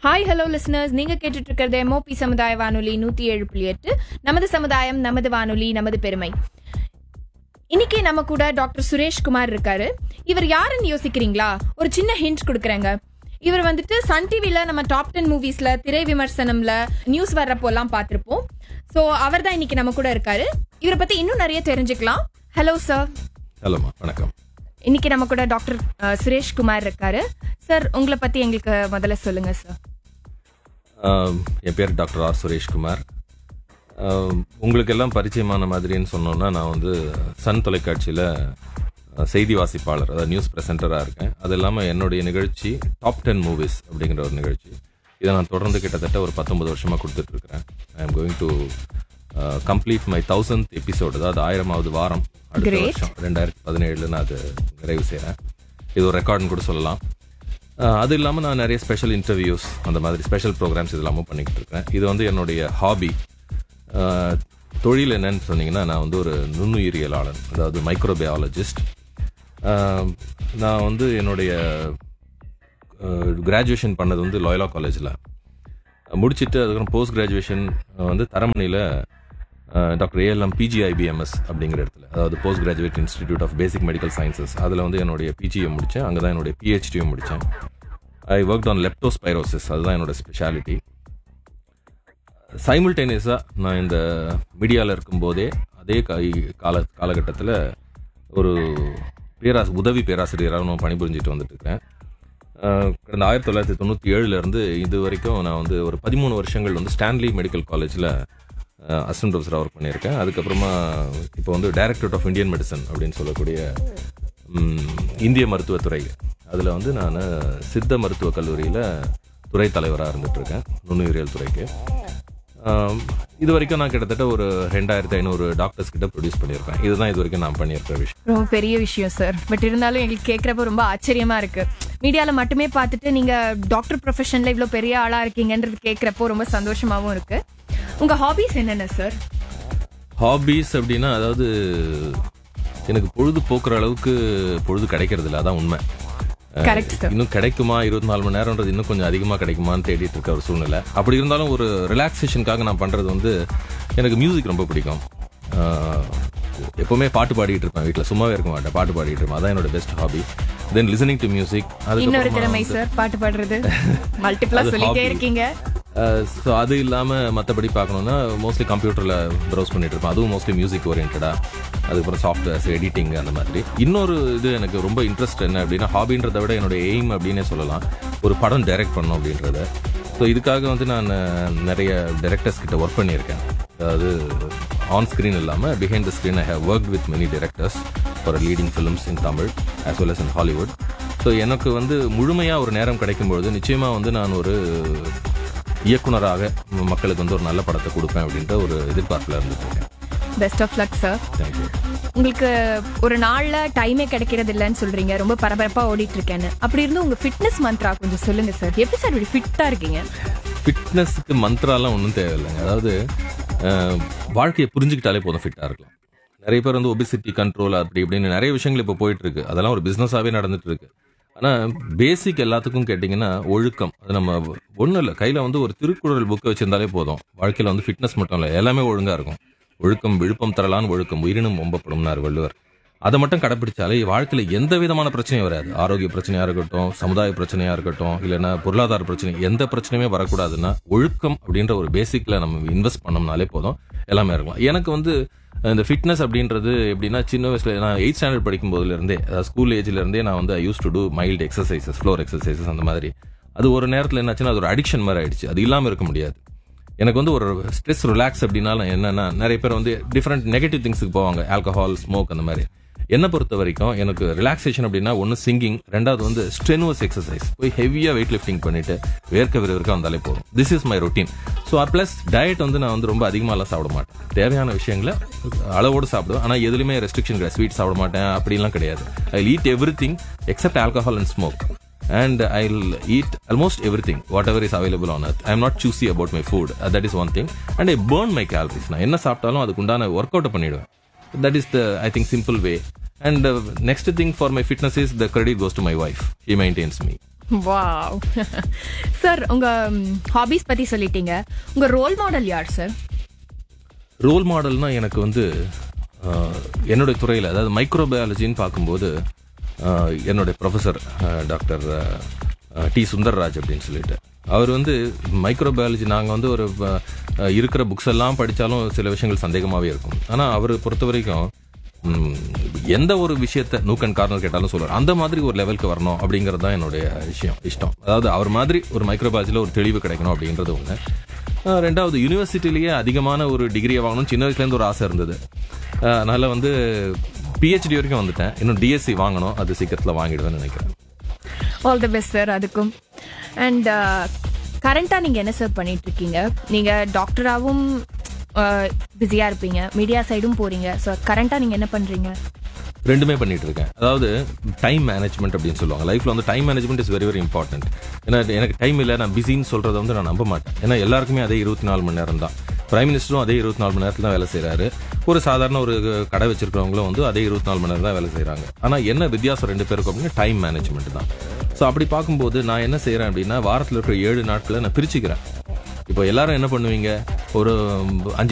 Hi hello listeners நீங்க கேட்டுட்டு இருக்கிறது எம்ஓபி சமுதாய வானொலி நூத்தி ஏழு புள்ளி எட்டு நமது சமுதாயம் நமது வானொலி நமது பெருமை இன்னைக்கு நம்ம கூட டாக்டர் சுரேஷ் குமார் இருக்காரு இவர் யாருன்னு யோசிக்கிறீங்களா ஒரு சின்ன ஹிண்ட் கொடுக்குறேங்க இவர் வந்துட்டு சன் டிவில நம்ம டாப் டென் மூவிஸ்ல திரை விமர்சனம்ல நியூஸ் வர்றப்போ எல்லாம் பார்த்திருப்போம் ஸோ அவர் தான் இன்னைக்கு நம்ம கூட இருக்காரு இவரை பத்தி இன்னும் நிறைய தெரிஞ்சுக்கலாம் ஹலோ சார் ஹலோம்மா வணக்கம் இன்னைக்கு நம்ம கூட டாக்டர் அஹ், சுரேஷ் குமார் இருக்காரு சார் உங்களை பத்தி எங்களுக்கு முதல்ல சொல்லுங்க சார் ஆம், என் பேர் டாக்டர் ஆர் சுரேஷ்குமார் ஆம், உங்களுக்கு எல்லாம் பரிச்சயமான மாதிரின்னு சொன்னோன்னா நான் வந்து சன் தொலைக்காட்சியில் செய்தி வாசிப்பாளர் அதாவது நியூஸ் ப்ரெசென்டராக இருக்கேன் அது இல்லாமல் என்னுடைய நிகழ்ச்சி டாப் டென் மூவிஸ் அப்படிங்கிற ஒரு நிகழ்ச்சி இதை நான் தொடர்ந்து கிட்டத்தட்ட ஒரு பத்தொன்பது வருஷமாக கொடுத்துட்ருக்கிறேன் I am going to complete my thousand episode அதாவது ஆயிரமாவது வாரம் அடுத்த Great. வருஷம் ரெண்டாயிரத்தி பதினேழுல நான் அது நிறைவு செய்கிறேன் இது ஒரு ரெக்கார்டுன்னு கூட சொல்லலாம் அஹ் அது இல்லாமல் நான் நிறைய ஸ்பெஷல் இன்டர்வியூஸ் அந்த மாதிரி ஸ்பெஷல் ப்ரோக்ராம்ஸ் இதெல்லாமும் பண்ணிக்கிட்டு இருக்கேன் இது வந்து என்னுடைய ஹாபி தொழில் என்னன்னு சொன்னீங்கன்னா நான் வந்து ஒரு நுண்ணுயிரியலாளன் அதாவது மைக்ரோபயாலஜிஸ்ட் நான் வந்து என்னுடைய கிராஜுவேஷன் பண்ணது வந்து லாயலா காலேஜில் முடிச்சிட்டு அதுக்கப்புறம் போஸ்ட் கிராஜுவேஷன் வந்து தரமணியில் டாக்டர் ஏஎல்எம் பிஜிஐபிஎம்எஸ் அப்படிங்கிற இடத்துல அதாவது post graduate institute of basic medical sciences அதில் வந்து என்னுடைய பிஜியை முடித்தேன் அங்கே தான் என்னுடைய பிஹெச்டியும் முடித்தேன் ஐ ஒர்க் ஆன் லெப்டோஸ்பைரோசிஸ் அதுதான் என்னோட ஸ்பெஷாலிட்டி சைமில்டேனியஸாக நான் இந்த மீடியாவில் இருக்கும்போதே அதே கா- கால காலகட்டத்தில் ஒரு பேராசி உதவி பேராசிரியராக நான் பணிபுரிஞ்சிட்டு வந்துட்டு இருக்கேன் அஹ் கடந்த ஆயிரத்தி தொள்ளாயிரத்தி தொண்ணூற்றி ஏழுலேருந்து இது வரைக்கும் நான் வந்து ஒரு பதிமூணு வருஷங்கள் வந்து ஸ்டான்லி மெடிக்கல் காலேஜில் அசிஸ்டன்ட் ப்ரொஃபஸராக ஒர்க் பண்ணியிருக்கேன் அதுக்கப்புறமா இப்போ வந்து டைரக்டரேட் ஆஃப் இந்தியன் மெடிசன் அப்படின்னு சொல்லக்கூடிய ம், இந்திய மருத்துவத்துறை அதில் வந்து நான் சித்த மருத்துவக் கல்லூரியில் துறை தலைவராக இருந்துகிட்ருக்கேன் நுண்ணுயிரியல் துறைக்கு ஆம், இது வரைக்கும் நான் கிட்டத்தட்ட ஒரு ரெண்டாயிரத்தி ஐநூறு டாக்டர்ஸ் கிட்ட ப்ரொடியூஸ் பண்ணியிருப்பேன் இதுதான் இது வரைக்கும் நான் பண்ணியிருக்கிற விஷயம் ரொம்ப பெரிய விஷயம் சார் பட் இருந்தாலும் எங்களுக்கு கேட்குறப்ப ரொம்ப ஆச்சரியமா இருக்கு மீடியால மட்டுமே பார்த்துட்டு நீங்க டாக்டர் ப்ரொஃபஷன்ல இவ்வளோ பெரிய ஆளா இருக்கீங்கன்றது கேட்குறப்போ ரொம்ப சந்தோஷமாவும் இருக்கு உங்க ஹாபிஸ் என்னென்ன சார் ஹாபீஸ் அப்படின்னா அதாவது எனக்கு பொழுது போக்குற அளவுக்கு பொழுது கிடைக்கிறது இல்லை அதான் உண்மை அஹ், கரெக்ட் சார் இன்னும் கிடைக்குமா இருபத்தி நாலு மணி நேரம்ன்றது இன்னும் கொஞ்சம் அதிகமாக கிடைக்குமான்னு தேடிட்டு இருக்க ஒரு சூழ்நிலை அப்படி இருந்தாலும் ஒரு ரிலாக்ஸேஷனுக்காக நான் பண்ணுறது வந்து எனக்கு மியூசிக் ரொம்ப பிடிக்கும் அஹ், எப்பவுமே பாட்டு பாடிட்டு இருப்பேன் வீட்டில் சும்மாவே இருக்க மாட்டேன் பாட்டு பாடிட்டு இருப்பேன் அதான் என்னோட best hobby then listening to music இன்னொரு திறமை சார் பாட்டு பாடுறது மல்டிபிளா அது சொல்லிட்டே hobby. இருக்கீங்க ஸோ அது இல்லாமல் மற்றபடி பார்க்கணுன்னா மோஸ்ட்லி கம்ப்யூட்டரில் ப்ரௌஸ் பண்ணிட்டு இருப்பேன் அதுவும் மோஸ்ட்லி மியூசிக் ஓரியன்டாக அதுக்கப்புறம் சாஃப்ட்வேர்ஸ் எடிட்டிங் அந்த மாதிரி இன்னொரு இது எனக்கு ரொம்ப இன்ட்ரெஸ்ட் என்ன அப்படின்னா ஹாபின்றதை விட என்னோட எய்ம் அப்படின்னே சொல்லலாம் ஒரு படம் டைரக்ட் பண்ணணும் அப்படின்றத ஸோ இதுக்காக வந்து நான் நிறைய டைரக்டர்ஸ் கிட்ட ஒர்க் பண்ணியிருக்கேன் அதாவது ஆன் ஸ்க்ரீன் இல்லாமல் behind the screen I have work with many directors for leading films in Tamil as well as in Hollywood so எனக்கு வந்து முழுமையாக ஒரு நேரம் கிடைக்கும்பொழுது நிச்சயமாக வந்து நான் ஒரு இயக்குனராக ம- மக்களுக்கு வந்து ஒரு நல்ல படத்தை கொடுப்பேன் அப்படின்ற ஒரு எதிர்பார்ப்பில் இருந்துட்டு இருக்கேன் best of luck sir thank you உங்களுக்கு ஒரு நாள்ல டைமே கிடைக்கிறது இல்லைன்னு சொல்றீங்க ரொம்ப பரபரப்பா ஓடிட்டு இருக்கேன்னு அப்படி இருந்து உங்க ஃபிட்னஸ் மந்த்ரா கொஞ்சம் சொல்லுங்க சார் எப்படி சார் இப்படி ஃபிட்டா இருக்கீங்க ஃபிட்னஸ்க்கு மந்த்ராலாம் ஒன்றும் தேவையில்லைங்க அதாவது அஹ், வாழ்க்கையை புரிஞ்சுக்கிட்டாலே போதும் ஃபிட்டாக இருக்கலாம் நிறைய பேர் வந்து ஒபிசிட்டி கண்ட்ரோல் அப்படி இப்படின்னு நிறைய விஷயங்கள் இப்போ போயிட்டு இருக்கு அதெல்லாம் ஒரு பிஸ்னஸாகவே நடந்துட்டு இருக்கு ஆனால் பேசிக் எல்லாத்துக்கும் கேட்டிங்கன்னா ஒழுக்கம் அது நம்ம ஒன்றும் இல்லை கையில் வந்து ஒரு திருக்குறள் புக்கை வச்சிருந்தாலே போதும் வாழ்க்கையில் வந்து ஃபிட்னஸ் மட்டும் இல்லை எல்லாமே ஒழுங்காக இருக்கும் ஒழுக்கம் விழுப்பம் தரலான்னு ஒழுக்கம் உயிரினும் ஒம்பப்படும்னார் வள்ளுவர் அதை மட்டும் கடைப்பிடிச்சாலே வாழ்க்கையில் எந்த விதமான பிரச்சனையும் வராது ஆரோக்கிய பிரச்சனையாக இருக்கட்டும் சமுதாய பிரச்சனையாக இருக்கட்டும் இல்லைன்னா பொருளாதார பிரச்சனை எந்த பிரச்சனையுமே வரக்கூடாதுன்னா ஒழுக்கம் அப்படின்ற ஒரு பேசிக்கில் நம்ம இன்வெஸ்ட் பண்ணோம்னாலே போதும் எல்லாமே இருக்கலாம் எனக்கு வந்து இந்த ஃபிட்னஸ் அப்படின்றது எப்படின்னா சின்ன வயசுல நான் எயிட் ஸ்டாண்டர்ட் படிக்கும் போதுல இருந்தே ஸ்கூல் ஏஜ்ல இருந்தே நான் வந்து I use to do mild exercises floor exercises அந்த மாதிரி அது ஒரு நேரத்தில் என்னாச்சுன்னா அது ஒரு அடிக்ஷன் மாதிரி ஆயிடுச்சு அது இல்லாமல் இருக்க முடியாது எனக்கு வந்து ஒரு ஸ்ட்ரெஸ் ரிலாக்ஸ் அப்படின்னாலும் என்னன்னா நிறைய பேர் வந்து டிஃப்ரெண்ட் நெகட்டிவ் திங்ஸுக்கு போவாங்க ஆல்கஹால் ஸ்மோக் அந்த மாதிரி என்னை பொறுத்த வரைக்கும் எனக்கு ரிலாக்ஸேஷன் அப்படின்னா ஒன்று சிங்கிங் ரெண்டாவது வந்து ஸ்ட்ரெனுவஸ் எக்ஸசைஸ் போய் ஹெவியாக வெயிட் லிஃப்டிங் பண்ணிட்டு வேர்க்க விறுவிறுக்க வந்தாலே போதும் this is my routine so plus diet வந்து நான் வந்து ரொம்ப அதிகமாகலாம் சாப்பிட மாட்டேன் தேவையான விஷயங்களை அளவோடு சாப்பிடுவேன் ஆனால் எதுலையுமே ரெஸ்ட்ரிக்ஷன் கிடையாது ஸ்வீட் சாப்பிட மாட்டேன் அப்படிலாம் கிடையாது I eat everything except alcohol and smoke and I'll eat almost everything, whatever is available on earth. I'm not choosy about my food. Uh, that is one thing. And I burn my calories. நான் என்ன சாப்பிட்டாலும் அதுக்கு உண்டான work out பண்ணிடுவேன் that is the I think simple way and next thing for my fitness is the credit goes to my wife she maintains me wow sir உங்க hobbies பத்தி சொல்லிட்டீங்க உங்க ரோல் மாடல் யார் சார் ரோல் மாடல்னா எனக்கு வந்து ஆஹ், என்னுடைய துறையில் அதாவது மைக்ரோபயாலஜின்னு பார்க்கும்போது ஆஹ், என்னுடைய ப்ரொஃபஸர் டாக்டர் டி சுந்தர்ராஜ் அப்படின்னு சொல்லிட்டு அவர் வந்து மைக்ரோபயாலஜி நாங்கள் வந்து ஒரு ஆஹ், இருக்கிற புக்ஸ் எல்லாம் படித்தாலும் சில விஷயங்கள் சந்தேகமாகவே இருக்கும் ஆனால் அவர் பொறுத்த வரைக்கும் ம், எந்த ஒரு விஷயத்த நூக்கன் கார்னர் கேட்டாலும் சொல்லுவார் அந்த மாதிரி ஒரு லெவலுக்கு வரணும் அப்படிங்கிறது தான் என்னுடைய விஷயம் இஷ்டம் அதாவது அவர் மாதிரி ஒரு மைக்ரோபயாலஜியில் ஒரு தெளிவு கிடைக்கணும் அப்படின்றது ஒன்று ஆஹ் ரெண்டாவது யூனிவர்சிட்டிலேயே அதிகமான ஒரு டிகிரியை வாங்கணும் சின்ன வயசுலேருந்து ஒரு ஆசை இருந்தது ஆஹ் அதனால வந்து பிஹெச்டி வரைக்கும் வந்துட்டேன் இன்னும் டிஎஸ்சி வாங்கணும் அது சீக்கிரத்தில் வாங்கிடுவேன்னு நினைக்கிறேன் ஆல் தி பெஸ்ட் சார் அதுக்கும் அண்ட் கரண்டா நீங்க என்ன சார் பண்ணிட்டு இருக்கீங்க நீங்க டாக்டராகவும் பிஸியா இருப்பீங்க மீடியா சைடும் போறீங்க ஸோ கரண்டா நீங்க என்ன பண்றீங்க ரெண்டுமே பண்ணிட்டு இருக்கேன் அதாவது டைம் மேனேஜ்மெண்ட் அப்படின்னு சொல்லுவாங்க லைஃப்ல வந்து time management is very very important ஏன்னா எனக்கு டைம் இல்லை நான் பிஸின்னு சொல்றதை வந்து நான் நம்ப மாட்டேன் ஏன்னா எல்லாருக்குமே அதே இருபத்தி நாலு மணி நேரம் தான் பிரைம் மினிஸ்டரும் அதே இருபத்தி நாலு மணி நேரத்தில் தான் வேலை செய்றாரு ஒரு சாதாரண ஒரு கடை வச்சிருக்கிறவங்களும் வந்து அதே இருபத்தி நாலு மணி நேரம் தான் வேலை செய்றாங்க ஆனா என்ன வித்தியாசம் ரெண்டு பேருக்கும் அப்படின்னா டைம் மேனேஜ்மெண்ட் தான் ஸோ அப்படி பார்க்கும்போது நான் என்ன செய்றேன் அப்படின்னா வாரத்தில் இருக்கிற ஏழு நாட்களை நான் பிரிச்சுக்கிறேன் இப்போ எல்லாரும் என்ன பண்ணுவீங்க ஒரு அஞ்சு